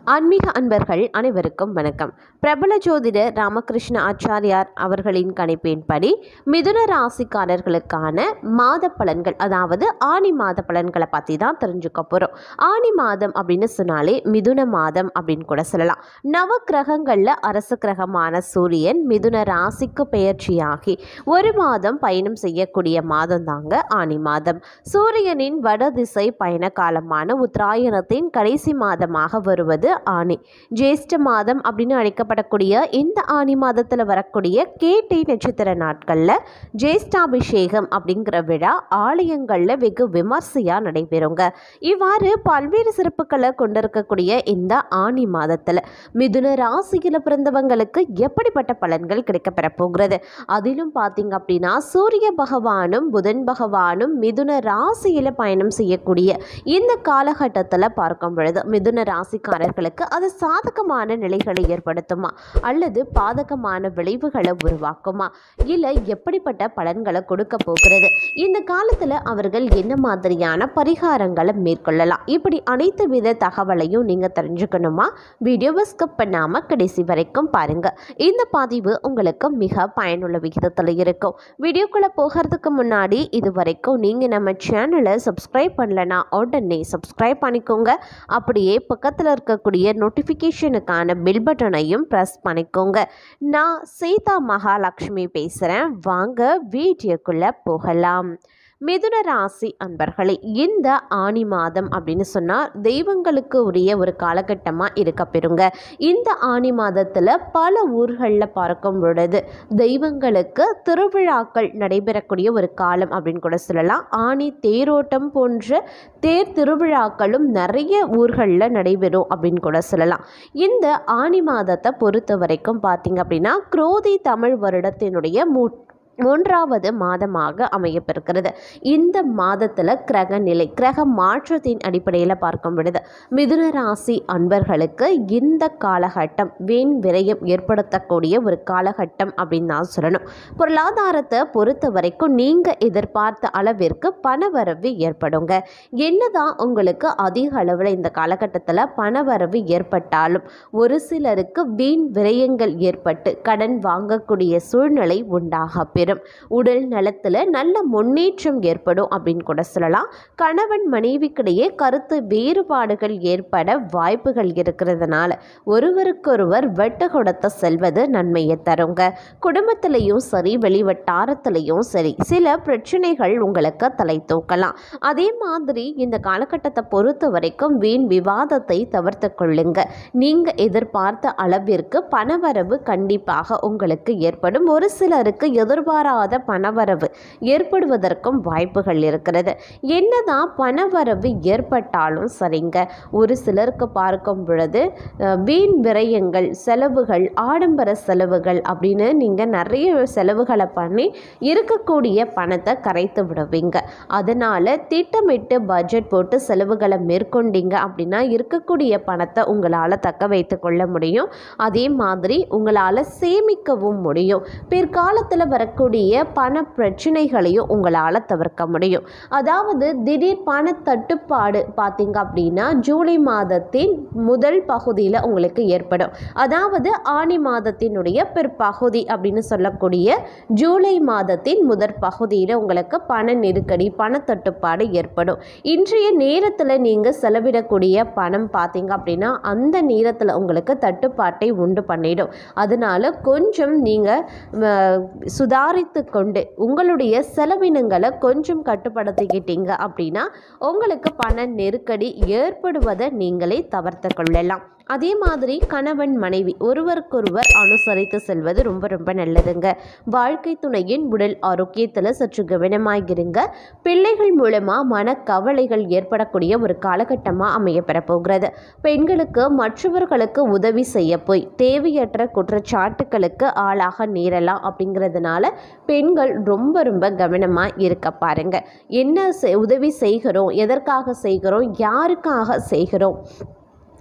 ஆன்மீக அன்பர்கள் அனைவருக்கும் வணக்கம் பிரபல ஜோதிடர் ராமகிருஷ்ண ஆச்சாரியார் அவர்களின் கணிப்பின்படி மிதுன ராசிக்காரர்களுக்கான மாத பலன்கள் அதாவது ஆணி மாத பலன்களை பற்றி தான் தெரிஞ்சுக்க போகிறோம் ஆணி மாதம் அப்படின்னு சொன்னாலே மிதுன மாதம் அப்படின்னு கூட சொல்லலாம் நவ கிரகங்களில் அரச கிரகமான சூரியன் மிதுன ராசிக்கு பெயர்ச்சியாகி ஒரு மாதம் பயணம் செய்யக்கூடிய மாதம் தாங்க ஆணி மாதம் சூரியனின் வடதிசை பயண காலமான உத்தராயணத்தின் கடைசி மாதமாக வருவது ஆணி ஜேஷ்ட மாதம் அப்படின்னு அழைக்கப்படக்கூடிய இந்த ஆணி மாதத்தில் வரக்கூடிய கேட்டை நட்சத்திர நாட்களில் ஜேஷ்டாபிஷேகம் அப்படிங்கிற விழா ஆலயங்களில் வெகு விமர்சையாக நடைபெறுங்க இவ்வாறு பல்வேறு சிறப்புகளை கொண்டிருக்கக்கூடிய இந்த ஆணி மாதத்தில் மிதுன ராசியில் பிறந்தவங்களுக்கு எப்படிப்பட்ட பலன்கள் கிடைக்கப்பெற போகிறது அதிலும் பார்த்தீங்க அப்படின்னா சூரிய பகவானும் புதன் பகவானும் மிதுன ராசியில் பயணம் செய்யக்கூடிய இந்த காலகட்டத்தில் பார்க்கும் பொழுது மிதுன ராசிக்காரர்களுக்கு அது சாதகமான நிலைகளை ஏற்படுத்துமா அல்லது பாதகமான விளைவுகளை உருவாக்குமா இல்லை எப்படிப்பட்ட பலன்களை கொடுக்க போகிறது இந்த காலத்தில் அவர்கள் என்ன மாதிரியான பரிகாரங்களை மேற்கொள்ளலாம் இப்படி அனைத்து வித தகவலையும் நீங்கள் தெரிஞ்சுக்கணுமா வீடியோவை ஸ்கிப் பண்ணாமல் கடைசி வரைக்கும் பாருங்கள் இந்த பதிவு உங்களுக்கு மிக பயனுள்ள விகிதத்தில் இருக்கும் வீடியோக்குள்ளே போகிறதுக்கு முன்னாடி இது வரைக்கும் நீங்கள் நம்ம சேனலை சப்ஸ்கிரைப் பண்ணலனா உடனே சப்ஸ்கிரைப் பண்ணிக்கோங்க அப்படியே பக்கத்தில் இருக்கக்கூடிய நோட்டிஃபிகேஷனுக்கான பில் பட்டனையும் ப்ரெஸ் பண்ணிக்கோங்க நான் சீதா மகாலட்சுமி பேசுகிறேன் வாங்க வீடியோக்குள்ளே போகலாம் மிதுன ராசி அன்பர்களே இந்த ஆணி மாதம் அப்படின்னு சொன்னால் தெய்வங்களுக்கு உரிய ஒரு காலகட்டமாக இருக்க பெறுங்க இந்த ஆணி மாதத்தில் பல ஊர்களில் பார்க்கும் பொழுது தெய்வங்களுக்கு திருவிழாக்கள் நடைபெறக்கூடிய ஒரு காலம் அப்படின்னு கூட சொல்லலாம் ஆணி தேரோட்டம் போன்ற தேர் திருவிழாக்களும் நிறைய ஊர்களில் நடைபெறும் அப்படின்னு கூட சொல்லலாம் இந்த ஆணி மாதத்தை பொறுத்த வரைக்கும் பார்த்தீங்க அப்படின்னா குரோதி தமிழ் வருடத்தினுடைய மூ மூன்றாவது மாதமாக அமையப்பெறுகிறது இந்த மாதத்தில் கிரக நிலை கிரக மாற்றத்தின் அடிப்படையில் பார்க்கும் பொழுது மிதுன ராசி அன்பர்களுக்கு இந்த காலகட்டம் வீண் விரயம் ஏற்படுத்தக்கூடிய ஒரு காலகட்டம் அப்படின்னு தான் சொல்லணும் பொருளாதாரத்தை பொறுத்த வரைக்கும் நீங்கள் எதிர்பார்த்த அளவிற்கு பணவரவு ஏற்படுங்க என்னதான் உங்களுக்கு அதிக அளவில் இந்த காலகட்டத்தில் பணவரவு ஏற்பட்டாலும் ஒரு சிலருக்கு வீண் விரயங்கள் ஏற்பட்டு கடன் வாங்கக்கூடிய சூழ்நிலை உண்டாக பெறும் பெறும் உடல் நலத்தில் நல்ல முன்னேற்றம் ஏற்படும் அப்படின்னு கூட சொல்லலாம் கணவன் மனைவிக்கிடையே கருத்து வேறுபாடுகள் ஏற்பட வாய்ப்புகள் இருக்கிறதுனால ஒருவருக்கொருவர் வெட்டு கொடுத்த செல்வது நன்மையை தருங்க குடும்பத்திலையும் சரி வெளிவட்டாரத்திலையும் சரி சில பிரச்சனைகள் உங்களுக்கு தலை தூக்கலாம் அதே மாதிரி இந்த காலகட்டத்தை பொறுத்த வரைக்கும் வீண் விவாதத்தை தவிர்த்து கொள்ளுங்க நீங்கள் எதிர்பார்த்த அளவிற்கு பணவரவு கண்டிப்பாக உங்களுக்கு ஏற்படும் ஒரு சிலருக்கு எதிர்பார்ப்பு எதிர்பாராத பணவரவு ஏற்படுவதற்கும் வாய்ப்புகள் இருக்கிறது என்னதான் பணவரவு ஏற்பட்டாலும் சரிங்க ஒரு சிலருக்கு பார்க்கும் பொழுது வீண் விரயங்கள் செலவுகள் ஆடம்பர செலவுகள் அப்படின்னு நீங்கள் நிறைய செலவுகளை பண்ணி இருக்கக்கூடிய பணத்தை கரைத்து விடுவீங்க அதனால் திட்டமிட்டு பட்ஜெட் போட்டு செலவுகளை மேற்கொண்டீங்க அப்படின்னா இருக்கக்கூடிய பணத்தை உங்களால் தக்க வைத்து கொள்ள முடியும் அதே மாதிரி உங்களால் சேமிக்கவும் முடியும் பிற்காலத்தில் வரக்கூடிய கூடிய பண பிரச்சனைகளையும் உங்களால் தவிர்க்க முடியும் அதாவது திடீர் பண தட்டுப்பாடு பார்த்தீங்க அப்படின்னா ஜூலை மாதத்தின் முதல் பகுதியில் உங்களுக்கு ஏற்படும் அதாவது ஆணி மாதத்தினுடைய பிற்பகுதி அப்படின்னு சொல்லக்கூடிய ஜூலை மாதத்தின் முதற் பகுதியில் உங்களுக்கு பண நெருக்கடி பண தட்டுப்பாடு ஏற்படும் இன்றைய நேரத்தில் நீங்கள் செலவிடக்கூடிய பணம் பார்த்தீங்க அப்படின்னா அந்த நேரத்தில் உங்களுக்கு தட்டுப்பாட்டை உண்டு பண்ணிடும் அதனால கொஞ்சம் நீங்கள் சுதாரி சுதாரித்து கொண்டு உங்களுடைய செலவினங்களை கொஞ்சம் கட்டுப்படுத்திக்கிட்டீங்க அப்படின்னா உங்களுக்கு பண நெருக்கடி ஏற்படுவதை நீங்களே தவிர்த்து கொள்ளலாம் அதே மாதிரி கணவன் மனைவி ஒருவருக்கொருவர் அனுசரித்து செல்வது ரொம்ப ரொம்ப நல்லதுங்க வாழ்க்கை துணையின் உடல் ஆரோக்கியத்தில் சற்று கவனமாகிருங்க பிள்ளைகள் மூலமாக மனக்கவலைகள் ஏற்படக்கூடிய ஒரு காலகட்டமாக அமையப்பெற போகிறது பெண்களுக்கு மற்றவர்களுக்கு உதவி செய்ய போய் தேவையற்ற குற்றச்சாட்டுகளுக்கு ஆளாக நேரலாம் அப்படிங்கிறதுனால பெண்கள் ரொம்ப ரொம்ப கவனமாக இருக்க பாருங்க என்ன உதவி செய்கிறோம் எதற்காக செய்கிறோம் யாருக்காக செய்கிறோம்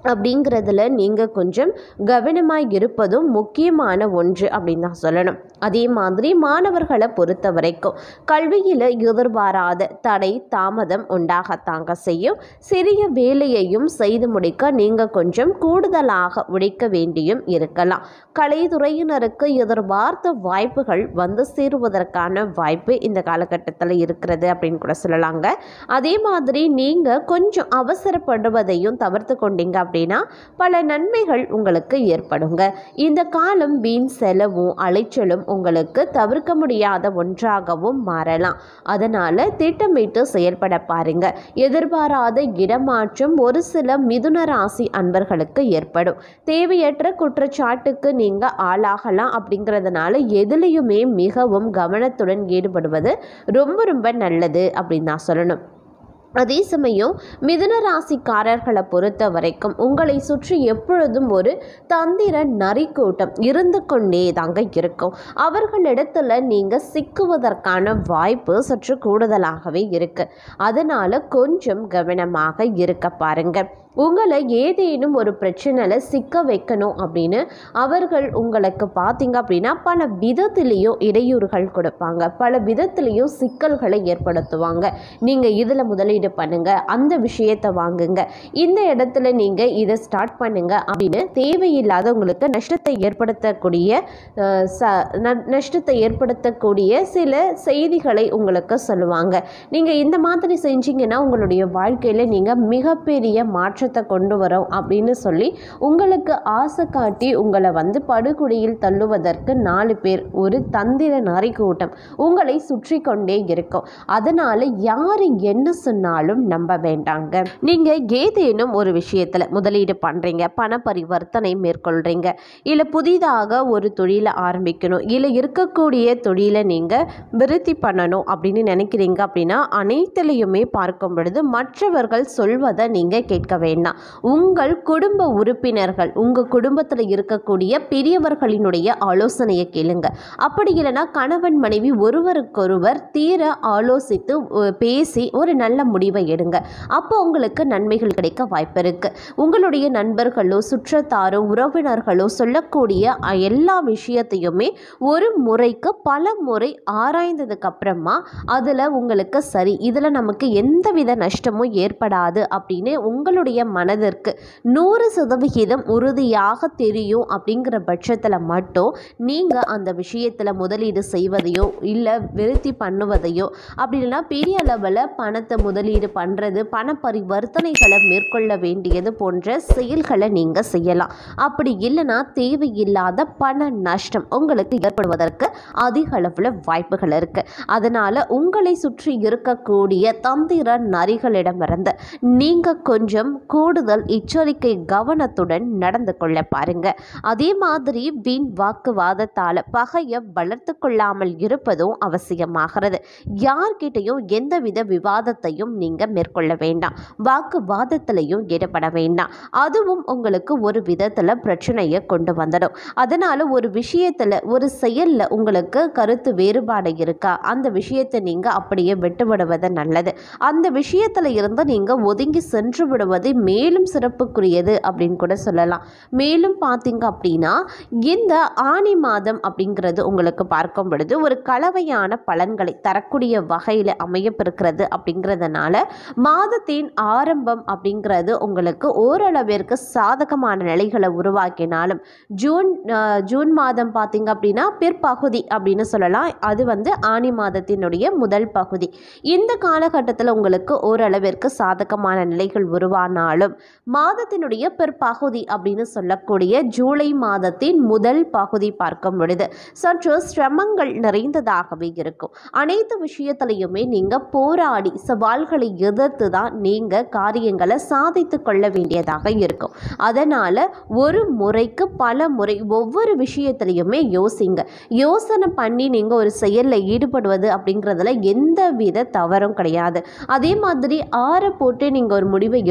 அப்படிங்கிறதுல நீங்கள் கொஞ்சம் கவனமாக இருப்பதும் முக்கியமான ஒன்று அப்படின்னு தான் சொல்லணும் அதே மாதிரி மாணவர்களை பொறுத்த வரைக்கும் கல்வியில் எதிர்பாராத தடை தாமதம் உண்டாகத்தாங்க செய்யும் சிறிய வேலையையும் செய்து முடிக்க நீங்கள் கொஞ்சம் கூடுதலாக உழைக்க வேண்டியும் இருக்கலாம் கலைத்துறையினருக்கு எதிர்பார்த்த வாய்ப்புகள் வந்து சேருவதற்கான வாய்ப்பு இந்த காலகட்டத்தில் இருக்கிறது அப்படின்னு கூட சொல்லலாங்க அதே மாதிரி நீங்கள் கொஞ்சம் அவசரப்படுவதையும் தவிர்த்து கொண்டீங்க அப்படின்னா பல நன்மைகள் உங்களுக்கு ஏற்படுங்க இந்த காலம் வீண் செலவும் அலைச்சலும் உங்களுக்கு தவிர்க்க முடியாத ஒன்றாகவும் மாறலாம் அதனால் திட்டமிட்டு செயல்பட பாருங்க எதிர்பாராத இடமாற்றம் ஒரு சில மிதுன ராசி அன்பர்களுக்கு ஏற்படும் தேவையற்ற குற்றச்சாட்டுக்கு நீங்கள் ஆளாகலாம் அப்படிங்கிறதுனால எதுலேயுமே மிகவும் கவனத்துடன் ஈடுபடுவது ரொம்ப ரொம்ப நல்லது அப்படின்னு நான் சொல்லணும் அதே சமயம் மிதுன ராசிக்காரர்களை பொறுத்த வரைக்கும் உங்களை சுற்றி எப்பொழுதும் ஒரு தந்திர நரிக்கூட்டம் இருந்து கொண்டே தாங்க இருக்கும் அவர்களிடத்துல நீங்கள் சிக்குவதற்கான வாய்ப்பு சற்று கூடுதலாகவே இருக்கு அதனால கொஞ்சம் கவனமாக இருக்க பாருங்க உங்களை ஏதேனும் ஒரு பிரச்சனையில் சிக்க வைக்கணும் அப்படின்னு அவர்கள் உங்களுக்கு பார்த்தீங்க அப்படின்னா பல விதத்திலையும் இடையூறுகள் கொடுப்பாங்க பல விதத்திலையும் சிக்கல்களை ஏற்படுத்துவாங்க நீங்கள் இதில் முதலீடு பண்ணுங்க அந்த விஷயத்தை வாங்குங்க இந்த இடத்துல நீங்கள் இதை ஸ்டார்ட் பண்ணுங்க அப்படின்னு தேவையில்லாத உங்களுக்கு நஷ்டத்தை ஏற்படுத்தக்கூடிய அஹ், ச ந- நஷ்டத்தை ஏற்படுத்தக்கூடிய சில செய்திகளை உங்களுக்கு சொல்லுவாங்க நீங்கள் இந்த மாதிரி செஞ்சீங்கன்னா உங்களுடைய வாழ்க்கையில் நீங்கள் மிகப்பெரிய மாற்றத்தை கொண்டு வரோம் அப்படின்னு சொல்லி உங்களுக்கு ஆசை காட்டி உங்களை வந்து படுகொடியில் தள்ளுவதற்கு நாலு பேர் ஒரு தந்திர நரி கூட்டம் உங்களை சுற்றி கொண்டே இருக்கும் அதனால யார் என்ன சொன்னாலும் நம்ப வேண்டாங்க நீங்கள் ஏதேனும் ஒரு விஷயத்தில் முதலீடு பண்ணுறீங்க பண பரிவர்த்தனை மேற்கொள்கிறீங்க இல்லை புதிதாக ஒரு தொழிலை ஆரம்பிக்கணும் இல்லை இருக்கக்கூடிய தொழிலை நீங்கள் விருத்தி பண்ணணும் அப்படின்னு நினைக்கிறீங்க அப்படின்னா அனைத்துலேயுமே பார்க்கும் பொழுது மற்றவர்கள் சொல்வதை நீங்கள் கேட்க வேண்டாம் உங்கள் குடும்ப உறுப்பினர்கள் உங்கள் குடும்பத்தில் இருக்கக்கூடிய பெரியவர்களினுடைய ஆலோசனையை கேளுங்க அப்படி இல்லைன்னா கணவன் மனைவி ஒருவருக்கொருவர் தீர ஆலோசித்து அஹ், பேசி ஒரு நல்ல முடிவை எடுங்க அப்போ உங்களுக்கு நன்மைகள் கிடைக்க வாய்ப்பு இருக்கு உங்களுடைய நண்பர்களோ சுற்றத்தாரோ உறவினர்களோ சொல்லக்கூடிய அஹ், எல்லா விஷயத்தையுமே ஒரு முறைக்கு பல முறை ஆராய்ந்ததுக்கு அப்புறமா அதில் உங்களுக்கு சரி இதில் நமக்கு எந்தவித நஷ்டமும் ஏற்படாது அப்படின்னு உங்களுடைய மனதிற்கு நூறு சதவிகிதம் உறுதியாக தெரியும் அப்படிங்கிற பட்சத்தில் மட்டும் நீங்கள் அந்த விஷயத்தில் முதலீடு செய்வதையோ இல்லை விருத்தி பண்ணுவதையோ அப்படி இல்லைன்னா பெரிய அளவில் பணத்தை முதலீடு பண்ணுறது பண பரிவர்த்தனைகளை மேற்கொள்ள வேண்டியது போன்ற செயல்களை நீங்கள் செய்யலாம் அப்படி இல்லைன்னா தேவையில்லாத பண நஷ்டம் உங்களுக்கு ஏற்படுவதற்கு அதிக அளவில் வாய்ப்புகள் இருக்கு அதனால உங்களை சுற்றி இருக்கக்கூடிய தந்திர நரிகளிடமிருந்து நீங்க கொஞ்சம் கூடுதல் எச்சரிக்கை கவனத்துடன் நடந்து கொள்ள பாருங்க அதே மாதிரி வீண் வாக்குவாதத்தால பகையை வளர்த்து கொள்ளாமல் இருப்பதும் அவசியமாகிறது யார்கிட்டையும் எந்தவித விவாதத்தையும் நீங்க மேற்கொள்ள வேண்டாம் வாக்குவாதத்திலையும் ஈடுபட வேண்டாம் அதுவும் உங்களுக்கு ஒரு விதத்துல பிரச்சனையை கொண்டு வந்துடும் அதனால ஒரு விஷயத்துல ஒரு செயல்ல உங்களுக்கு கருத்து வேறுபாடு இருக்கா அந்த விஷயத்தை நீங்க அப்படியே விட்டு விடுவது நல்லது அந்த விஷயத்துல இருந்து நீங்க ஒதுங்கி சென்று விடுவது மேலும் சிறப்புக்குரியது அப்படின்னு கூட சொல்லலாம் மேலும் பார்த்தீங்க அப்படின்னா இந்த ஆணி மாதம் அப்படிங்கிறது உங்களுக்கு பார்க்கும் பொழுது ஒரு கலவையான பலன்களை தரக்கூடிய வகையில் அமையப்பெருக்கிறது அப்படிங்கிறதுனால மாதத்தின் ஆரம்பம் அப்படிங்கிறது உங்களுக்கு ஓரளவிற்கு சாதகமான நிலைகளை உருவாக்கினாலும் ஜூன் அஹ், ஜூன் மாதம் பார்த்தீங்க அப்படின்னா பிற்பகுதி அப்படின்னு சொல்லலாம் அது வந்து ஆனி மாதத்தினுடைய முதல் பகுதி இந்த காலகட்டத்தில் உங்களுக்கு ஓரளவிற்கு சாதகமான நிலைகள் உருவானாலும் மாதத்தினுடைய பிற்பகுதி அப்படின்னு சொல்லக்கூடிய ஜூலை மாதத்தின் முதல் பகுதி பார்க்கும் பொழுது சற்று சிரமங்கள் நிறைந்ததாகவே இருக்கும் அனைத்து விஷயத்திலையுமே நீங்கள் போராடி சவால்களை எதிர்த்து தான் நீங்கள் காரியங்களை சாதித்து கொள்ள வேண்டியதாக இருக்கும் அதனால் ஒரு முறைக்கு பல முறை ஒவ்வொரு விஷயத்திலையுமே யோசிங்க யோசனை பண்ணி நீங்கள் ஒரு செயலில் ஈடுபடுவது அப்படிங்கிறதுல எந்த வித தவறும் கிடையாது அதே மாதிரி ஆற போட்டு நீங்கள் ஒரு முடிவை எடுக்கிறதுல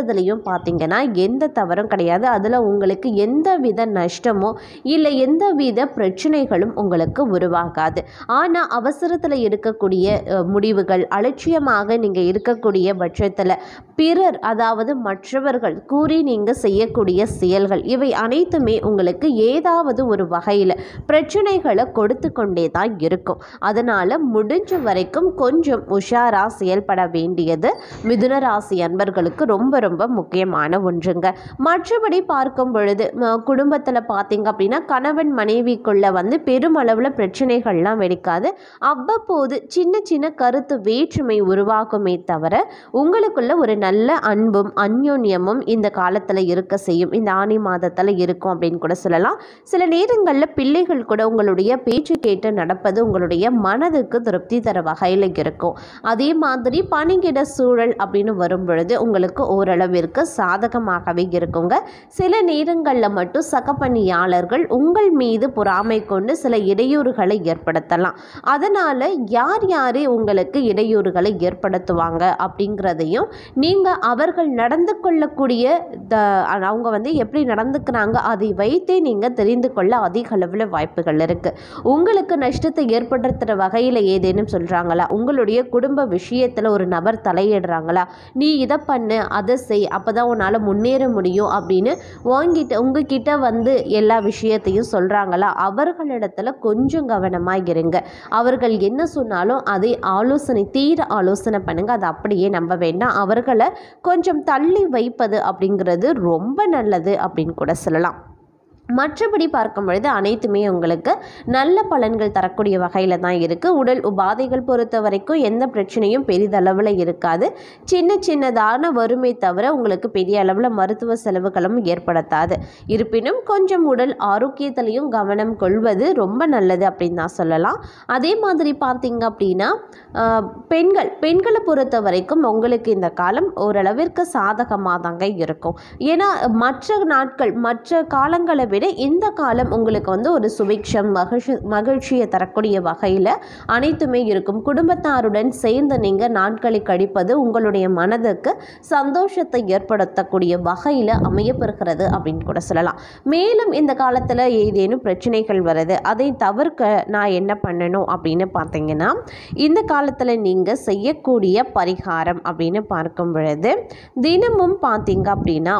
செய்கிறதுலையும் பார்த்தீங்கன்னா எந்த தவறும் கிடையாது அதில் உங்களுக்கு எந்த வித நஷ்டமோ இல்லை எந்த வித பிரச்சனைகளும் உங்களுக்கு உருவாகாது ஆனால் அவசரத்தில் எடுக்கக்கூடிய அஹ், முடிவுகள் அலட்சியமாக நீங்கள் இருக்கக்கூடிய பட்சத்தில் பிறர் அதாவது மற்றவர்கள் கூறி நீங்கள் செய்யக்கூடிய செயல்கள் இவை அனைத்துமே உங்களுக்கு ஏதாவது ஒரு வகையில் பிரச்சனைகளை கொடுத்து கொண்டே தான் இருக்கும் அதனால் முடிஞ்ச வரைக்கும் கொஞ்சம் உஷாராக செயல்பட வேண்டியது மிதுன ராசி அன்பர்களுக்கு ரொம்ப ரொம்ப முக்கியமான ஒன்றுங்க மற்றபடி பார்க்கும் பொழுது குடும்பத்தில் பார்த்தீங்க அப்படின்னா கணவன் மனைவிக்குள்ள வந்து பெருமளவில் பிரச்சனைகள்லாம் வெடிக்காது அவ்வப்போது சின்ன சின்ன கருத்து வேற்றுமை உருவாகுமே தவிர உங்களுக்குள்ள ஒரு நல்ல அன்பும் அந்யோன்யமும் இந்த காலத்தில் இருக்க செய்யும் இந்த ஆனி மாதத்தில் இருக்கும் அப்படின்னு கூட சொல்லலாம் சில நேரங்களில் பிள்ளைகள் கூட உங்களுடைய பேச்சு கேட்டு நடப்பது உங்களுடைய மனதுக்கு திருப்தி தர வகையில் இருக்கும் அதே மாதிரி பணிகிட சூழல் அப்படின்னு வரும் பொழுது உங்களுக்கு ஓரளவிற்கு சாதகமாகவே இருக்குங்க சில நேரங்களில் மட்டும் சகப்பணியாளர்கள் உங்கள் மீது பொறாமை கொண்டு சில இடையூறுகளை ஏற்படுத்தலாம் அதனால் யார் யார் உங்களுக்கு இடையூறுகளை ஏற்படுத்துவாங்க அப்படிங்கிறதையும் நீங்கள் அவர்கள் நடந்து கொள்ளக்கூடிய த அவங்க வந்து எப்படி நடந்துக்கிறாங்க அதை வைத்தே நீங்கள் தெரிந்து கொள்ள அதிக அளவில் வாய்ப்புகள் இருக்குது உங்களுக்கு நஷ்டத்தை ஏற்படுத்துகிற வகையில் ஏதேனும் சொல்கிறாங்களா உங்களுடைய குடும்ப விஷயத்தில் ஒரு நபர் தலையிடுறாங்களா நீ இதை பண்ணு அதை செய் அப்போ தான் உன்னால் முன்னேற முடியும் அப்படின்னு வாங்கிட்டு உங்ககிட்ட வந்து எல்லா விஷயத்தையும் சொல்கிறாங்களா அவர்களிடத்துல கொஞ்சம் கவனமாக இருங்க அவர்கள் என்ன சொன்னாலும் அதை ஆலோசனை தீர ஆலோசனை பண்ணுங்க அதை அப்படியே நம்ப வேண்டாம் அவர்களை கொஞ்சம் தள்ளி வைப்பது அப்படிங்கிறது ரொம்ப நல்லது அப்படின்னு கூட சொல்லலாம் மற்றபடி பார்க்கும் பொழுது அனைத்துமே உங்களுக்கு நல்ல பலன்கள் தரக்கூடிய வகையில் தான் இருக்குது உடல் உபாதைகள் பொறுத்த வரைக்கும் எந்த பிரச்சனையும் பெரிதளவில் இருக்காது சின்ன சின்னதான வறுமை தவிர உங்களுக்கு பெரிய அளவில் மருத்துவ செலவுகளும் ஏற்படுத்தாது இருப்பினும் கொஞ்சம் உடல் ஆரோக்கியத்திலையும் கவனம் கொள்வது ரொம்ப நல்லது அப்படின்னு தான் சொல்லலாம் அதே மாதிரி பார்த்தீங்க அப்படின்னா ஆஹ், பெண்கள் பெண்களை பொறுத்த வரைக்கும் உங்களுக்கு இந்த காலம் ஓரளவிற்கு சாதகமாக தாங்க இருக்கும் ஏன்னா மற்ற நாட்கள் மற்ற காலங்களை விட இந்த காலம் உங்களுக்கு வந்து ஒரு சுபிக்ஷம் மகிழ்ச்சி மகிழ்ச்சியை தரக்கூடிய வகையில் அனைத்துமே இருக்கும் குடும்பத்தாருடன் சேர்ந்து நீங்கள் நாட்களை கழிப்பது உங்களுடைய மனதுக்கு சந்தோஷத்தை ஏற்படுத்தக்கூடிய வகையில் அமையப்பெறுகிறது அப்படின்னு கூட சொல்லலாம் மேலும் இந்த காலத்தில் ஏதேனும் பிரச்சனைகள் வருது அதை தவிர்க்க நான் என்ன பண்ணணும் அப்படின்னு பார்த்தீங்கன்னா இந்த காலத்தில் நீங்கள் செய்யக்கூடிய பரிகாரம் அப்படின்னு பார்க்கும் பொழுது தினமும் பார்த்தீங்க அப்படின்னா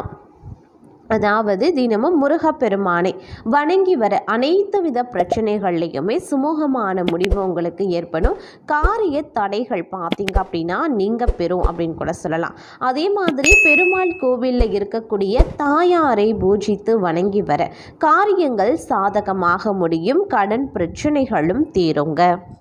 அதாவது தினமும் முருகப்பெருமானை வணங்கி வர அனைத்து வித பிரச்சனைகள்லையுமே சுமூகமான முடிவு உங்களுக்கு ஏற்படும் காரிய தடைகள் பார்த்தீங்க அப்படின்னா நீங்கள் பெறும் அப்படின்னு கூட சொல்லலாம் அதே மாதிரி பெருமாள் கோவிலில் இருக்கக்கூடிய தாயாரை பூஜித்து வணங்கி வர காரியங்கள் சாதகமாக முடியும் கடன் பிரச்சனைகளும் தீருங்க